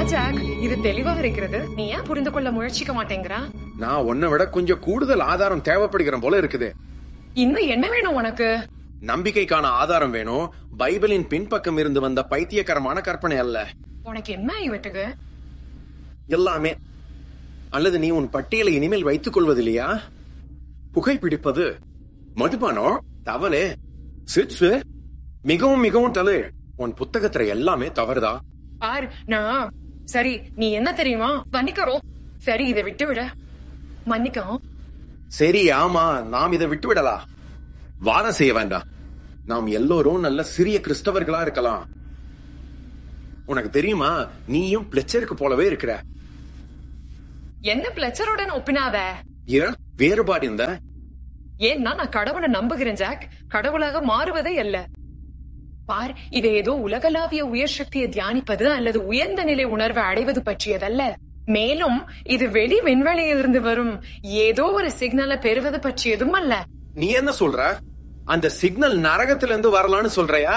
jack இது தெளிவா இருக்கிறது நீ ஏன் புரிந்து கொள்ள முயற்சிக்க மாட்டேங்கிறா நான் உன்னை விட கொஞ்சம் கூடுதல் ஆதாரம் தேவைப்படுகிற போல இருக்குது இன்னும் என்ன வேணும் உனக்கு நம்பிக்கைக்கான ஆதாரம் வேணும் பைபிளின் பின்பக்கம் இருந்து வந்த பைத்தியகரமான கற்பனை அல்ல உனக்கு என்ன இவட்டுக்கு எல்லாமே அல்லது நீ உன் பட்டியலை இனிமேல் வைத்துக் கொள்வதில்லையா புகைப்பிடிப்பது மதுபானம் தவறு சிட்ஸ் மிகவும் மிகவும் தவறு உன் புத்தகத்துல எல்லாமே தவறுதா பார் நான் சரி நீ என்ன தெரியுமா மன்னிக்கிறோம் சரி இதை விட்டு விட மன்னிக்கவும் சரி ஆமா நாம் இதை விட்டு விடலாம் வாரம் செய்ய வேண்டாம் நாம் எல்லோரும் நல்ல சிறிய கிறிஸ்தவர்களா இருக்கலாம் உனக்கு தெரியுமா நீயும் பிளெச்சருக்கு போலவே இருக்கிற என்ன பிளச்சருடன் ஒப்பினாத ஏன் வேறுபாடு இந்த ஏன்னா நான் கடவுளை நம்புகிறேன் ஜாக் கடவுளாக மாறுவதே அல்ல பார் இது ஏதோ உலகளாவிய உயர் சக்தியை தியானிப்பது அல்லது உயர்ந்த நிலை உணர்வை அடைவது பற்றியதல்ல மேலும் இது வெளி விண்வெளியிலிருந்து வரும் ஏதோ ஒரு சிக்னலை பெறுவது பற்றியதும் அல்ல நீ என்ன சொல்ற அந்த சிக்னல் நரகத்துல இருந்து வரலான்னு சொல்றியா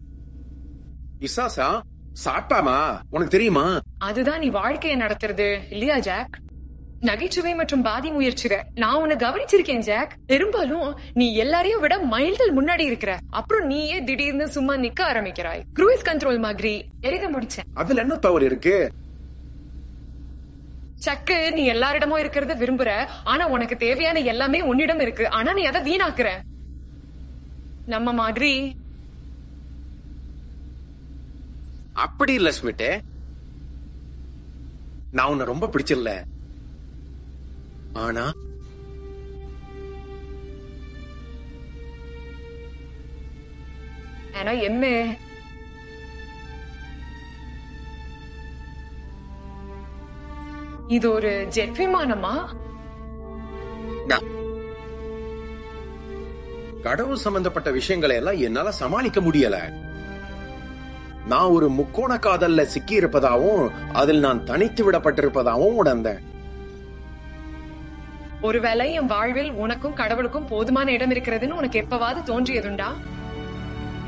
இசாசா சாப்பாமா உனக்கு தெரியுமா அதுதான் நீ வாழ்க்கையை நடத்துறது இல்லையா ஜாக் நகைச்சுவை மற்றும் பாதி முயற்சிக நான் உன்னை கவனிச்சிருக்கேன் ஜாக் பெரும்பாலும் நீ எல்லாரையும் விட மைல்கள் முன்னாடி இருக்கிற அப்புறம் நீயே திடீர்னு சும்மா நிக்க ஆரம்பிக்கிறாய் க்ரூயிஸ் கண்ட்ரோல் மாதிரி எழுத முடிச்சேன் அதுல என்ன தவறு இருக்கு சக்கு நீ எல்லாரிடமும் இருக்கிறத விரும்புற ஆனா உனக்கு தேவையான எல்லாமே உன்னிடம் இருக்கு ஆனா நீ அதை வீணாக்குற நம்ம மாதிரி அப்படி இல்ல ஸ்மிட்டே நான் உன்னை ரொம்ப பிடிச்சிடல ஆனா ஆனா என்ன இது ஒரு ஜெட் விமானமா நான் கடவுள் சம்பந்தப்பட்ட விஷயங்களை எல்லாம் என்னால சமாளிக்க முடியல நான் ஒரு முக்கோண காதல்ல சிக்கி இருப்பதாவும் அதில் நான் தனித்து விடப்பட்டிருப்பதாவும் உணர்ந்தேன் ஒருவேளை என் வாழ்வில் உனக்கும் கடவுளுக்கும் போதுமான இடம் இருக்கிறதுன்னு உனக்கு எப்பவாவது தோன்றியதுண்டா